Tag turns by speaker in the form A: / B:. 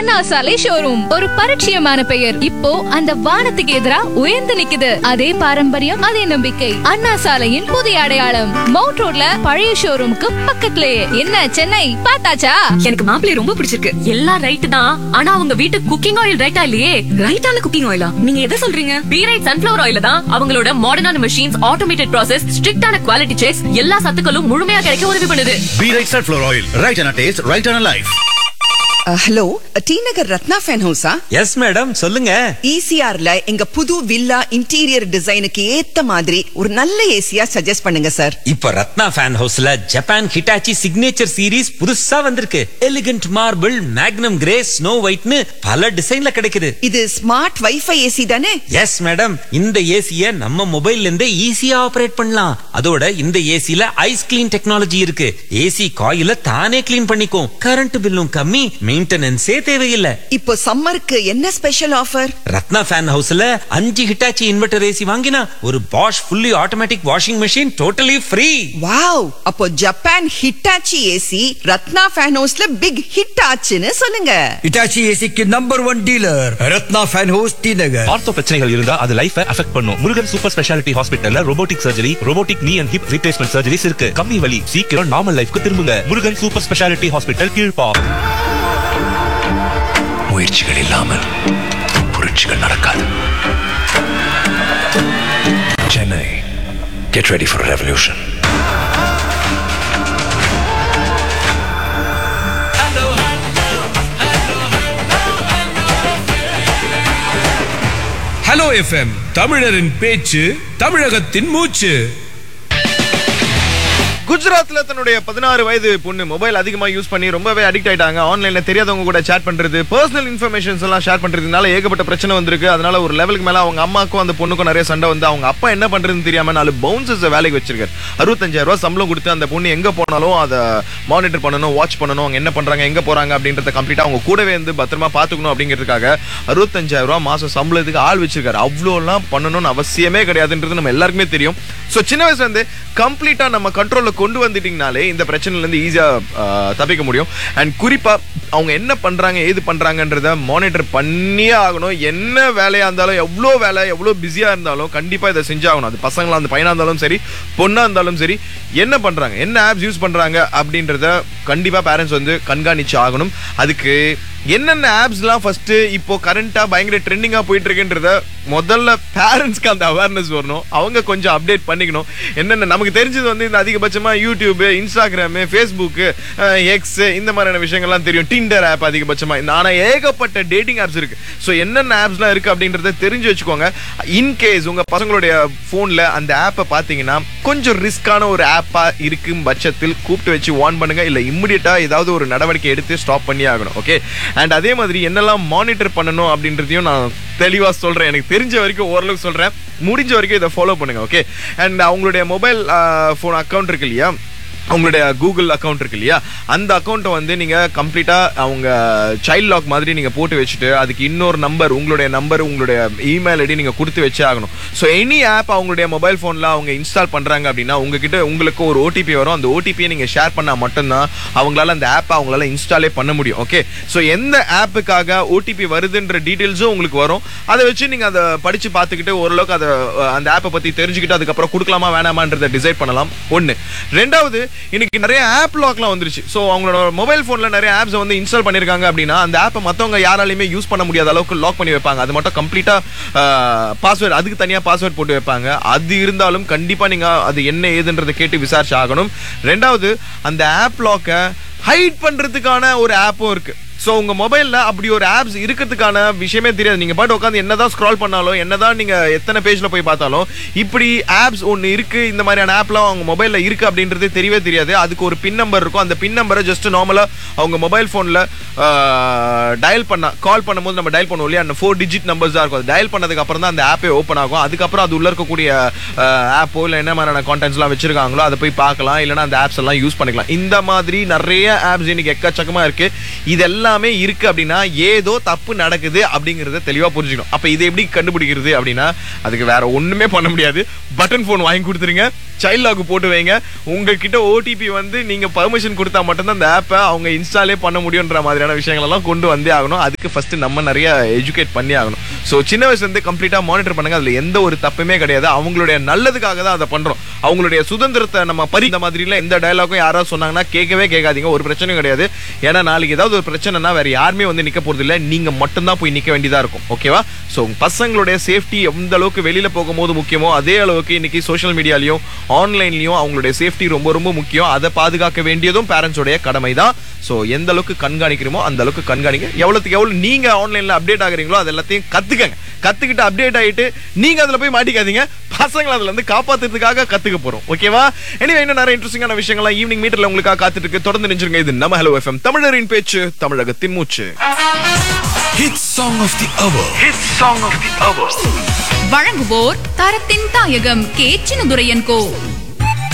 A: அண்ணா சாலை ஷோரூம் ஒரு பரிச்சயமான பெயர் இப்போ அந்த வானத்துக்கு எதிரா உயர்ந்து நிக்குது அதே பாரம்பரியம் அதே நம்பிக்கை அண்ணா சாலையின் புதிய அடையாளம் மவுண்ட் ரோட்ல பழைய ஷோரூமுக்கு பக்கத்துலயே என்ன சென்னை பார்த்தாச்சா
B: எனக்கு மாப்பிள்ளை ரொம்ப பிடிச்சிருக்கு எல்லாம் ரைட் தான் ஆனா அவங்க வீட்டு குக்கிங் ஆயில் ரைட்டா இல்லையே ரைட்டான குக்கிங் ஆயிலா நீங்க எதை சொல்றீங்க பி ரைட் சன்ஃபிளவர் ஆயில தான் அவங்களோட மாடர்னான மெஷின்ஸ் ஆட்டோமேட்டட் ப்ராசஸ் ஸ்ட்ரிக்டான குவாலிட்டி செக்ஸ் எல்லா சத்துக்களும் முழுமையா கிடைக்க உதவி பண்ணுது
C: Be right sunflower oil. Right on a taste, right on a life.
D: Hello T Nagar Ratna fan ஹவுஸா
E: எஸ் மேடம் சொல்லுங்க
D: ஈசிஆர்ல எங்க புது வில்லா இன்டீரியர் டிசைனுக்கு ஏத்த மாதிரி ஒரு நல்ல ஏசியா சஜஸ்ட் பண்ணுங்க சார்
E: இப்ப ரத்னா ஃபேன் ஹவுஸ்ல ஜப்பான் ஹிட்டாச்சி சிக்னேச்சர் சீரிஸ் புதுசா வந்திருக்கு elegant marble magnum grey snow ஒயிட்னு பல டிசைன்ல கிடைக்குது
D: இது ஸ்மார்ட் வைஃபை ஏசி தானே
E: எஸ் மேடம் இந்த ஏசிய நம்ம மொபைல்ல இருந்தே ஈஸியா ஆபரேட் பண்ணலாம் அதோட இந்த ஏசில ஐஸ் கிளீன் டெக்னாலஜி இருக்கு ஏசி காயில தானே கிளீன் பண்ணிக்கும் கரண்ட் பில்லும் கம்மி மெயின்டெனன்ஸே தேவையில்லை
D: இப்போ சம்மருக்கு என்ன ஸ்பெஷல் ஆஃபர்
E: ரத்னா ஃபேன் ஹவுஸ்ல அஞ்சு ஹிட்டாச்சி இன்வெர்டர் ஏசி வாங்கினா ஒரு Bosch fully automatic washing machine totally free
D: wow அப்போ Japan Hitachi AC Ratna fan ஹவுஸ்ல பிக் ஹிட் ஆச்சுன்னு சொல்லுங்க
F: இட்டாச்சி ஏசிக்கு number one dealer Ratna fan house T Nagar
G: ortho பிரச்சனைகள் இருந்தா அது லைஃபை அஃபெக்ட் பண்ணும் முருகன் சூப்பர் ஸ்பெஷாலிட்டி ஹாஸ்பிட்டல்ல robotic surgery robotic knee and hip replacement surgeries இருக்கு கம்மி வலி சீக்கிரம் நார்மல் லைஃப்க்கு திரும்புங்க முருகன் சூப்பர் ஸ்பெஷாலிட்டி ஹாஸ்பிட்டல் கீழ்பா
H: முயற்சிகள் இல்லாமல் புரட்சிகள் நடக்காது Chennai get ready for revolution
I: hello FM தமிழரின் பேச்சு தமிழகத்தின் மூச்சு
J: குஜராத்ல தன்னுடைய பதினாறு வயது பொண்ணு மொபைல் அதிகமா யூஸ் பண்ணி ரொம்பவே அடிக்ட் ஆயிட்டாங்க ஆன்லைன்ல தெரியாதவங்க கூட சேட் பண்றது பர்சனல் இன்ஃபர்மேஷன்ஸ் எல்லாம் ஷேர் பண்றதுனால ஏகப்பட்ட பிரச்சனை வந்திருக்கு அதனால ஒரு லெவலுக்கு மேல அவங்க அம்மாக்கும் அந்த பொண்ணுக்கும் நிறைய சண்டை வந்து அவங்க அப்பா என்ன பண்றதுன்னு தெரியாம நாலு பவுன்சஸ் வேலைக்கு வச்சிருக்காரு அறுபத்தஞ்சாயிரம் ரூபாய் சம்பளம் கொடுத்து அந்த பொண்ணு எங்க போனாலும் அதை மானிட்டர் பண்ணணும் வாட்ச் பண்ணணும் அவங்க என்ன பண்றாங்க எங்க போறாங்க அப்படின்றத கம்ப்ளீட்டா அவங்க கூடவே இருந்து பத்திரமா பாத்துக்கணும் அப்படிங்கிறதுக்காக அறுபத்தஞ்சாயிரம் ரூபாய் மாசம் சம்பளத்துக்கு ஆள் வச்சிருக்காரு அவ்வளோலாம் பண்ணணும்னு அவசியமே கிடையாதுன்றது நம்ம எல்லாருக்குமே தெரியும் ஸோ சின்ன வயசுல இருந்து கம்ப்ளீட்டா நம்ம கண்ட்ரோல்ல கொண்டு வந்துட்டீங்கனாலே இந்த பிரச்சனைல இருந்து ஈஸியா தப்பிக்க முடியும் அண்ட் குறிப்பா அவங்க என்ன பண்றாங்க ஏது பண்றாங்கன்றத மானிட்டர் பண்ணியே ஆகணும் என்ன வேலையா இருந்தாலும் எவ்வளோ வேலை எவ்வளோ பிஸியா இருந்தாலும் கண்டிப்பா இதை செஞ்சாகணும் அது பசங்களா அந்த பையனா இருந்தாலும் சரி பொண்ணா இருந்தாலும் சரி என்ன பண்றாங்க என்ன ஆப்ஸ் யூஸ் பண்றாங்க அப்படின்றத கண்டிப்பா பேரண்ட்ஸ் வந்து கண்காணிச்சு ஆகணும் அதுக்கு என்னென்ன ஆப்ஸ்லாம் ஃபர்ஸ்ட் இப்போ கரண்டா பயங்கர ட்ரெண்டிங்கா போயிட்டு இருக்குன்றத முதல்ல பேரண்ட்ஸ்க்கு அந்த அவேர்னஸ் வரணும் அவங்க கொஞ்சம் அப்டேட் பண்ணிக்கணும் என்னென்ன நமக்கு தெரிஞ்சது வந்து இந்த அதிகபட்சமா யூடியூப் இன்ஸ்டாகிராமு ஃபேஸ்புக்கு எக்ஸ் இந்த மாதிரியான விஷயங்கள்லாம் தெரியும் டிண்டர் ஆப் அதிகபட்சமா இந்த ஆனா ஏகப்பட்ட டேட்டிங் ஆப்ஸ் இருக்கு ஸோ என்னென்ன ஆப்ஸ்லாம் இருக்கு அப்படின்றத தெரிஞ்சு வச்சுக்கோங்க இன்கேஸ் உங்க பசங்களுடைய போன்ல அந்த ஆப்பை பார்த்தீங்கன்னா கொஞ்சம் ரிஸ்கான ஒரு ஆப்பா இருக்கும் பட்சத்தில் கூப்பிட்டு வச்சு வார்ன் பண்ணுங்க இல்ல இம்மிடியட்டா ஏதாவது ஒரு நடவடிக்கை எடுத்து ஸ்டாப் பண்ணி ஆகணும் ஓகே அண்ட் அதே மாதிரி என்னெல்லாம் மானிட்டர் பண்ணணும் அப்படின்றதையும் நான் தெளிவா சொல்றேன் எனக்கு தெரிஞ்ச வரைக்கும் ஓரளவுக்கு சொல்றேன் முடிஞ்ச வரைக்கும் இதை ஃபாலோ பண்ணுங்க ஓகே அண்ட் அவங்களுடைய மொபைல் ஃபோன் அக்கௌண்ட் இருக்கு இல்லையா அவங்களுடைய கூகுள் அக்கௌண்ட் இருக்கு இல்லையா அந்த அக்கௌண்ட்டை வந்து நீங்க கம்ப்ளீட்டா அவங்க சைல்ட் லாக் மாதிரி நீங்க போட்டு வச்சுட்டு அதுக்கு இன்னொரு நம்பர் உங்களுடைய நம்பர் உங்களுடைய இமெயில் ஐடி நீங்க கொடுத்து வச்சே ஆகணும் ஸோ எனி ஆப் அவங்களுடைய மொபைல் ஃபோன்ல அவங்க இன்ஸ்டால் பண்றாங்க அப்படின்னா உங்ககிட்ட உங்களுக்கு ஒரு ஓடிபி வரும் அந்த ஓடிபியை நீங்க ஷேர் பண்ணா மட்டும்தான் அவங்களால அந்த ஆப்பை அவங்களால இன்ஸ்டாலே பண்ண முடியும் ஓகே ஸோ எந்த ஆப்புக்காக ஓடிபி வருதுன்ற டீட்டெயில்ஸும் உங்களுக்கு வரும் அதை வச்சு நீங்க அதை படிச்சு பார்த்துக்கிட்டு ஓரளவுக்கு அதை அஹ், அந்த ஆப்பை பத்தி தெரிஞ்சுக்கிட்டு அதுக்கப்புறம் கொடுக்கலாமா வேணாமான்றதை டிசைட் பண்ணலாம் ஒன்று ரெண்டாவது இன்னைக்கு நிறைய ஆப் லாக்லாம் வந்துருச்சு ஸோ அவங்களோட மொபைல் ஃபோனில் நிறைய ஆப்ஸ் வந்து இன்ஸ்டால் பண்ணியிருக்காங்க அப்படின்னா அந்த ஆப்பை மற்றவங்க யாராலையுமே யூஸ் பண்ண முடியாத அளவுக்கு லாக் பண்ணி வைப்பாங்க அது மட்டும் கம்ப்ளீட்டாக பாஸ்வேர்டு அதுக்கு தனியாக பாஸ்வேர்ட் போட்டு வைப்பாங்க அது இருந்தாலும் கண்டிப்பாக நீங்கள் அது என்ன ஏதுன்றதை கேட்டு விசாரிச்சு ஆகணும் ரெண்டாவது அந்த ஆப் லாக்கை ஹைட் பண்ணுறதுக்கான ஒரு ஆப்பும் இருக்குது ஸோ உங்க மொபைல்ல அப்படி ஒரு ஆப்ஸ் இருக்கிறதுக்கான விஷயமே தெரியாது நீங்க பாட்டு உட்காந்து என்னதான் ஸ்க்ரால் பண்ணாலும் என்னதான் நீங்க எத்தனை பேஜ்ல போய் பார்த்தாலும் இப்படி ஆப்ஸ் ஒன்று இருக்கு இந்த மாதிரியான ஆப்லாம் அவங்க மொபைல்ல இருக்கு அப்படின்றது தெரியவே தெரியாது அதுக்கு ஒரு பின் நம்பர் இருக்கும் அந்த பின் நம்பரை ஜஸ்ட் நார்மலா அவங்க மொபைல் போன்ல டயல் பண்ண கால் பண்ணும்போது நம்ம டயல் பண்ணுவோம் இல்லையா அந்த ஃபோர் டிஜிட் நம்பர்ஸ் தான் இருக்கும் அது டயல் பண்ணதுக்கு அப்புறம் தான் அந்த ஆப்பே ஓப்பன் ஆகும் அதுக்கப்புறம் அது உள்ள இருக்கக்கூடிய ஆப்போ இல்லை என்ன மாதிரியான கான்டென்ட்ஸ்லாம் வச்சிருக்காங்களோ அதை போய் பார்க்கலாம் இல்லைன்னா அந்த ஆப்ஸ் எல்லாம் யூஸ் பண்ணிக்கலாம் இந்த மாதிரி நிறைய ஆப்ஸ் இன்னைக்கு எக்கச்சக்கமா இருக்கு இதெல்லாம் எல்லாமே இருக்கு அப்படின்னா ஏதோ தப்பு நடக்குது அப்படிங்கறத தெளிவா புரிஞ்சுக்கணும் அப்ப இதை எப்படி கண்டுபிடிக்கிறது அப்படின்னா அதுக்கு வேற ஒண்ணுமே பண்ண முடியாது பட்டன் போன் வாங்கி கொடுத்துருங்க சைல்ட் லாக் போட்டு வைங்க உங்ககிட்ட ஓடிபி வந்து நீங்க பர்மிஷன் கொடுத்தா மட்டும்தான் அந்த ஆப்பை அவங்க இன்ஸ்டாலே பண்ண முடியுன்ற மாதிரியான விஷயங்கள் எல்லாம் கொண்டு வந்தே ஆகணும் அதுக்கு ஃபர்ஸ்ட் நம்ம நிறைய எஜுகேட் பண்ணி ஆகணும் ஸோ சின்ன வயசுல இருந்து கம்ப்ளீட்டா மானிட்டர் பண்ணுங்க அதுல எந்த ஒரு தப்புமே கிடையாது அவங்களுடைய நல்லதுக்காக தான் அதை பண்றோம் அவங்களுடைய சுதந்திரத்தை நம்ம பறி இந்த மாதிரிலாம் எந்த டயலாகும் யாராவது சொன்னாங்கன்னா கேட்கவே கேட்காதீங்க ஒரு பிரச்சனையும் கிடையாது ஏன்னா நாளைக்கு ஏதாவது ஒரு பிரச்சனைனா வேற யாருமே வந்து நிக்க போறது இல்ல நீங்க மட்டும்தான் போய் நிக்க வேண்டியதா இருக்கும் ஓகேவா ஸோ பசங்களுடைய சேஃப்டி எந்த அளவுக்கு வெளியில போகும்போது முக்கியமோ அதே அளவுக்கு இன்னைக்கு சோஷியல் மீடியாலையும் ஆன்லைன்லயும் அவங்களுடைய சேஃப்டி ரொம்ப ரொம்ப முக்கியம் அதை பாதுகாக்க வேண்டியதும் பேரண்ட்ஸோடைய கடமை தான் ஸோ எந்த அளவுக்கு கண்காணிக்கிறோமோ அந்த அளவுக்கு கண்காணிங்க எவ்வளவுக்கு எவ்வளவு நீங்க ஆன்லைன்ல அப்டேட் ஆகுறீங்களோ அது எல்லாத்தையும் கத்துக்கங்க கத்துக்கிட்டு அப்டேட் ஆயிட்டு நீங்க அதுல போய் மாட்டிக்காதீங்க பசங்களை அதுல இருந்து காப்பாத்துறதுக்காக கத்துக்க போறோம் ஓகேவா எனவே இன்னும் நிறைய இன்ட்ரெஸ்டிங்கான விஷயங்கள்லாம் ஈவினிங் மீட்டர்ல உங்களுக்காக காத்துட்டு இருக்கு தொடர்ந்து நினைச்சிருங்க இது நம்ம ஹலோ எஃப்எம் தமிழரின் பேச்சு தமிழகத்தின் மூச்சு
I: Hit song of the hour. Hit song of the hour.
A: வழங்குவோர் தரத்தின் தாயகம் கே சின்னதுரையன் கோ